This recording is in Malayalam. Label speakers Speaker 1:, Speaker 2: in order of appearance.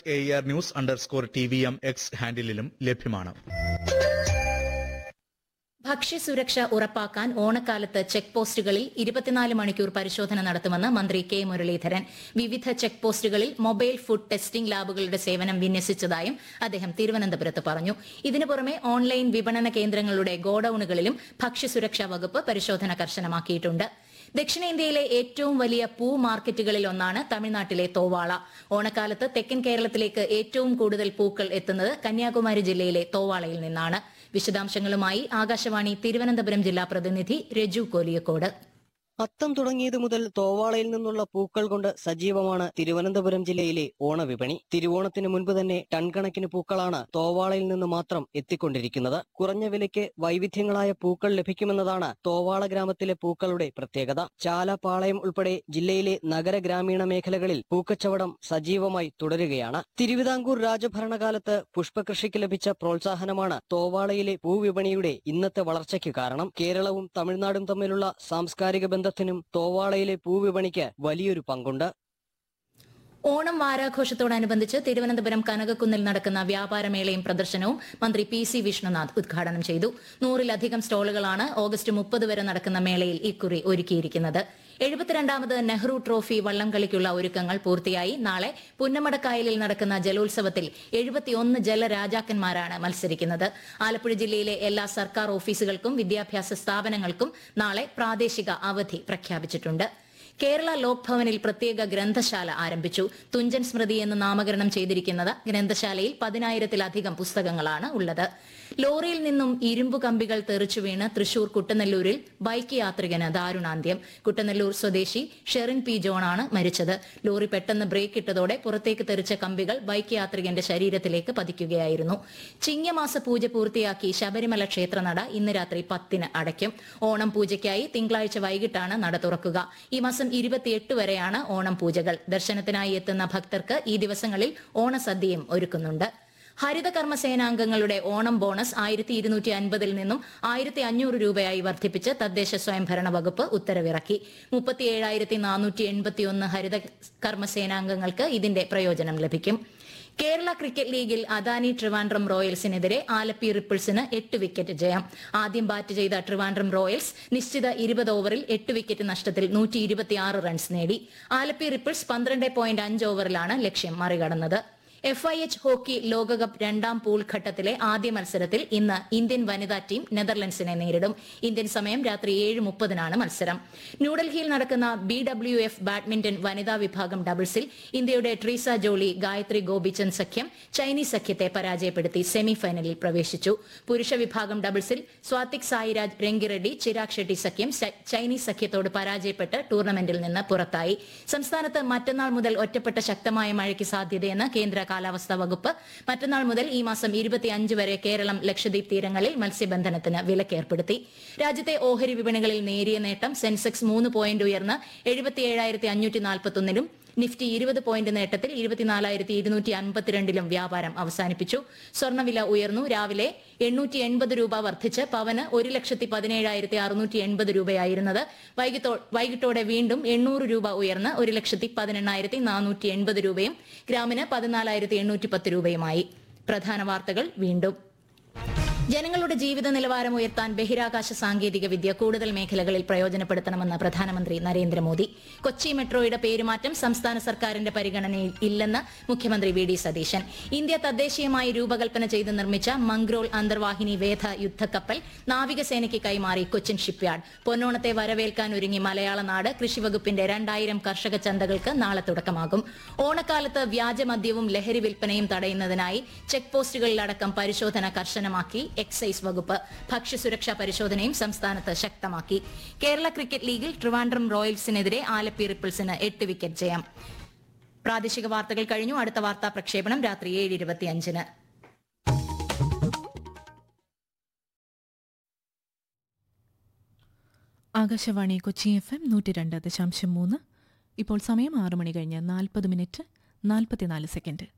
Speaker 1: A R news underscore T V M X ഹാൻഡിലും ലഭ്യമാണ്
Speaker 2: ഭക്ഷ്യസുരക്ഷ ഉറപ്പാക്കാൻ ഓണക്കാലത്ത് ചെക്ക് പോസ്റ്റുകളിൽ ഇരുപത്തിനാല് മണിക്കൂർ പരിശോധന നടത്തുമെന്ന് മന്ത്രി കെ മുരളീധരൻ വിവിധ ചെക്ക് പോസ്റ്റുകളിൽ മൊബൈൽ ഫുഡ് ടെസ്റ്റിംഗ് ലാബുകളുടെ സേവനം വിന്യസിച്ചതായും അദ്ദേഹം തിരുവനന്തപുരത്ത് പറഞ്ഞു ഇതിനു പുറമെ ഓൺലൈൻ വിപണന കേന്ദ്രങ്ങളുടെ ഗോഡൌണുകളിലും ഭക്ഷ്യസുരക്ഷാ വകുപ്പ് പരിശോധന കർശനമാക്കിയിട്ടുണ്ട് ദക്ഷിണേന്ത്യയിലെ ഏറ്റവും വലിയ പൂ മാർക്കറ്റുകളിൽ ഒന്നാണ് തമിഴ്നാട്ടിലെ തോവാള ഓണക്കാലത്ത് തെക്കൻ കേരളത്തിലേക്ക് ഏറ്റവും കൂടുതൽ പൂക്കൾ എത്തുന്നത് കന്യാകുമാരി ജില്ലയിലെ തോവാളയിൽ നിന്നാണ് വിശദാംശങ്ങളുമായി ആകാശവാണി തിരുവനന്തപുരം ജില്ലാ പ്രതിനിധി രജു കോലിയക്കോട്
Speaker 3: അത്തം തുടങ്ങിയത് മുതൽ തോവാളയിൽ നിന്നുള്ള പൂക്കൾ കൊണ്ട് സജീവമാണ് തിരുവനന്തപുരം ജില്ലയിലെ ഓണവിപണി തിരുവോണത്തിന് മുൻപ് തന്നെ ടൺ കണക്കിന് പൂക്കളാണ് തോവാളയിൽ നിന്ന് മാത്രം എത്തിക്കൊണ്ടിരിക്കുന്നത് കുറഞ്ഞ വിലയ്ക്ക് വൈവിധ്യങ്ങളായ പൂക്കൾ ലഭിക്കുമെന്നതാണ് തോവാള ഗ്രാമത്തിലെ പൂക്കളുടെ പ്രത്യേകത ചാല പാളയം ഉൾപ്പെടെ ജില്ലയിലെ നഗര ഗ്രാമീണ മേഖലകളിൽ പൂക്കച്ചവടം സജീവമായി തുടരുകയാണ് തിരുവിതാംകൂർ രാജഭരണകാലത്ത് പുഷ്പകൃഷിക്ക് ലഭിച്ച പ്രോത്സാഹനമാണ് തോവാളയിലെ പൂവിപണിയുടെ ഇന്നത്തെ വളർച്ചയ്ക്ക് കാരണം കേരളവും തമിഴ്നാടും തമ്മിലുള്ള സാംസ്കാരിക ബന്ധത്തിനും തോവാളയിലെ പൂവിപണിക്ക് വലിയൊരു പങ്കുണ്ട്
Speaker 2: ഓണം വാരാഘോഷത്തോടനുബന്ധിച്ച് തിരുവനന്തപുരം കനകക്കുന്നിൽ നടക്കുന്ന വ്യാപാരമേളയും പ്രദർശനവും മന്ത്രി പി സി വിഷ്ണുനാഥ് ഉദ്ഘാടനം ചെയ്തു നൂറിലധികം സ്റ്റോളുകളാണ് ഓഗസ്റ്റ് മുപ്പത് വരെ നടക്കുന്ന മേളയിൽ ഇക്കുറി ഒരുക്കിയിരിക്കുന്നത് എഴുപത്തിരണ്ടാമത് നെഹ്റു ട്രോഫി വള്ളംകളിക്കുള്ള ഒരുക്കങ്ങൾ പൂർത്തിയായി നാളെ പുന്നമടക്കായലിൽ നടക്കുന്ന ജലോത്സവത്തിൽ എഴുപത്തിയൊന്ന് ജലരാജാക്കന്മാരാണ് മത്സരിക്കുന്നത് ആലപ്പുഴ ജില്ലയിലെ എല്ലാ സർക്കാർ ഓഫീസുകൾക്കും വിദ്യാഭ്യാസ സ്ഥാപനങ്ങൾക്കും നാളെ പ്രാദേശിക അവധി പ്രഖ്യാപിച്ചിട്ടുണ്ട് കേരള ലോക് ഭവനിൽ പ്രത്യേക ഗ്രന്ഥശാല ആരംഭിച്ചു തുഞ്ചൻ സ്മൃതി എന്ന് നാമകരണം ചെയ്തിരിക്കുന്നത് ഗ്രന്ഥശാലയിൽ പതിനായിരത്തിലധികം പുസ്തകങ്ങളാണ് ഉള്ളത് ലോറിയിൽ നിന്നും ഇരുമ്പ് കമ്പികൾ തെറിച്ചു വീണ് തൃശൂർ കുട്ടനെല്ലൂരിൽ ബൈക്ക് യാത്രികന് ദാരുണാന്ത്യം കുട്ടനെല്ലൂർ സ്വദേശി ഷെറിൻ പി ജോണാണ് മരിച്ചത് ലോറി പെട്ടെന്ന് ബ്രേക്ക് ഇട്ടതോടെ പുറത്തേക്ക് തെറിച്ച കമ്പികൾ ബൈക്ക് യാത്രികന്റെ ശരീരത്തിലേക്ക് പതിക്കുകയായിരുന്നു ചിങ്ങമാസ പൂജ പൂർത്തിയാക്കി ശബരിമല ക്ഷേത്രനട ഇന്ന് രാത്രി പത്തിന് അടയ്ക്കും ഓണം പൂജയ്ക്കായി തിങ്കളാഴ്ച വൈകിട്ടാണ് നട തുറക്കുക ഈ മാസം ഇരുപത്തിയെട്ട് വരെയാണ് ഓണം പൂജകൾ ദർശനത്തിനായി എത്തുന്ന ഭക്തർക്ക് ഈ ദിവസങ്ങളിൽ ഓണസദ്യയും ഒരുക്കുന്നുണ്ട് ഹരിത കർമ്മസേനാംഗങ്ങളുടെ ഓണം ബോണസ് ആയിരത്തി ഇരുന്നൂറ്റി അൻപതിൽ നിന്നും ആയിരത്തി അഞ്ഞൂറ് രൂപയായി വർദ്ധിപ്പിച്ച് തദ്ദേശ സ്വയംഭരണ വകുപ്പ് ഉത്തരവിറക്കി മുപ്പത്തിയേഴായിരത്തി നാനൂറ്റി എൺപത്തിയൊന്ന് ഹരിത കർമ്മസേനാംഗങ്ങൾക്ക് ഇതിന്റെ പ്രയോജനം ലഭിക്കും കേരള ക്രിക്കറ്റ് ലീഗിൽ അദാനി ട്രിവാൻഡ്രം റോയൽസിനെതിരെ ആലപ്പി റിപ്പിൾസിന് എട്ട് വിക്കറ്റ് ജയം ആദ്യം ബാറ്റ് ചെയ്ത ട്രിവാൻഡ്രം റോയൽസ് നിശ്ചിത ഇരുപത് ഓവറിൽ എട്ട് വിക്കറ്റ് നഷ്ടത്തിൽ നൂറ്റി ഇരുപത്തിയാറ് റൺസ് നേടി ആലപ്പി റിപ്പിൾസ് പന്ത്രണ്ട് പോയിന്റ് അഞ്ച് ഓവറിലാണ് ലക്ഷ്യം മറികടന്നത് എഫ് ഐ എച്ച് ഹോക്കി ലോകകപ്പ് രണ്ടാം പൂൾ ഘട്ടത്തിലെ ആദ്യ മത്സരത്തിൽ ഇന്ന് ഇന്ത്യൻ വനിതാ ടീം നെതർലൻഡ്സിനെ നേരിടും ഇന്ത്യൻ സമയം രാത്രി ഏഴ് മുപ്പതിനാണ് മത്സരം ന്യൂഡൽഹിയിൽ നടക്കുന്ന ബി ഡബ്ല്യു എഫ് ബാഡ്മിന്റൺ വനിതാ വിഭാഗം ഡബിൾസിൽ ഇന്ത്യയുടെ ട്രീസ ജോളി ഗായത്രി ഗോപിചന്ദ് സഖ്യം ചൈനീസ് സഖ്യത്തെ പരാജയപ്പെടുത്തി സെമിഫൈനലിൽ പ്രവേശിച്ചു പുരുഷ വിഭാഗം ഡബിൾസിൽ സ്വാതിക് സായിരാജ് രംഗിറെഡ്ഡി ചിരാഗ് ഷെട്ടി സഖ്യം ച- ചൈനീസ് സഖ്യത്തോട് പരാജയപ്പെട്ട് ടൂർണമെന്റിൽ നിന്ന് പുറത്തായി സംസ്ഥാനത്ത് മറ്റന്നാൾ മുതൽ ഒറ്റപ്പെട്ട ശക്തമായ മഴയ്ക്ക് സാധ്യതയെന്ന് കേന്ദ്ര കാലാവസ്ഥാ വകുപ്പ് മറ്റന്നാൾ മുതൽ ഈ മാസം ഇരുപത്തിയഞ്ച് വരെ കേരളം ലക്ഷദ്വീപ് തീരങ്ങളിൽ മത്സ്യബന്ധനത്തിന് വിലക്കേർപ്പെടുത്തി രാജ്യത്തെ ഓഹരി വിപണികളിൽ നേരിയ നേട്ടം സെൻസെക്സ് മൂന്ന് പോയിന്റ് ഉയർന്ന് എഴുപത്തിയേഴായിരത്തി അഞ്ഞൂറ്റി നാൽപ്പത്തൊന്നിലും നിഫ്റ്റി ഇരുപത് പോയിന്റ് നേട്ടത്തിൽ ഇരുപത്തിനാലായിരത്തി ഇരുന്നൂറ്റി അൻപത്തിരണ്ടിലും വ്യാപാരം അവസാനിപ്പിച്ചു സ്വർണ്ണവില ഉയർന്നു രാവിലെ എണ്ണൂറ്റി എൺപത് രൂപ വർദ്ധിച്ച് പവന് ഒരു ലക്ഷത്തി പതിനേഴായിരത്തി അറുന്നൂറ്റി എൺപത് രൂപയായിരുന്നത് വൈകിട്ടോ വൈകിട്ടോടെ വീണ്ടും എണ്ണൂറ് രൂപ ഉയർന്ന് ഒരു ലക്ഷത്തി പതിനെണ്ണായിരത്തി നാനൂറ്റി എൺപത് രൂപയും ഗ്രാമിന് പതിനാലായിരത്തി എണ്ണൂറ്റി പത്ത് രൂപയുമായി പ്രധാന വാർത്തകൾ വീണ്ടും ജനങ്ങളുടെ ജീവിത നിലവാരം ഉയർത്താൻ ബഹിരാകാശ സാങ്കേതിക വിദ്യ കൂടുതൽ മേഖലകളിൽ പ്രയോജനപ്പെടുത്തണമെന്ന് പ്രധാനമന്ത്രി നരേന്ദ്രമോദി കൊച്ചി മെട്രോയുടെ പേരുമാറ്റം സംസ്ഥാന സർക്കാരിന്റെ പരിഗണനയിൽ ഇല്ലെന്ന് മുഖ്യമന്ത്രി വി ഡി സതീശൻ ഇന്ത്യ തദ്ദേശീയമായി രൂപകൽപ്പന ചെയ്ത് നിർമ്മിച്ച മംഗ്രോൾ അന്തർവാഹിനി വേധ യുദ്ധക്കപ്പൽ നാവികസേനയ്ക്ക് കൈമാറി കൊച്ചിൻ ഷിപ്പ്യാർഡ് പൊന്നോണത്തെ വരവേൽക്കാൻ ഒരുങ്ങി മലയാള നാട് കൃഷിവകുപ്പിന്റെ രണ്ടായിരം കർഷക ചന്തകൾക്ക് നാളെ തുടക്കമാകും ഓണക്കാലത്ത് വ്യാജമദ്യവും ലഹരി വിൽപ്പനയും തടയുന്നതിനായി ചെക്ക് പോസ്റ്റുകളിലടക്കം പരിശോധന കർശനമാക്കി എക്സൈസ് വകുപ്പ് ഭക്ഷ്യസുരക്ഷാ പരിശോധനയും സംസ്ഥാനത്ത് ശക്തമാക്കി കേരള ക്രിക്കറ്റ് ലീഗിൽ ട്രിവാൻഡ്രം റോയൽസിനെതിരെ ആലപ്പി റിപ്പിൾസിന് എട്ട് വിക്കറ്റ് ജയം പ്രാദേശിക വാർത്തകൾ കഴിഞ്ഞു അടുത്ത വാർത്താ പ്രക്ഷേപണം രാത്രി ഏഴ് ഇരുപത്തിയഞ്ചിന്
Speaker 4: ആകാശവാണി കൊച്ചി എഫ് എം നൂറ്റി രണ്ട് ദശാംശം മൂന്ന് ഇപ്പോൾ സമയം ആറ് മണി കഴിഞ്ഞ് നാൽപ്പത് മിനിറ്റ് നാൽപ്പത്തിനാല് സെക്കൻഡ്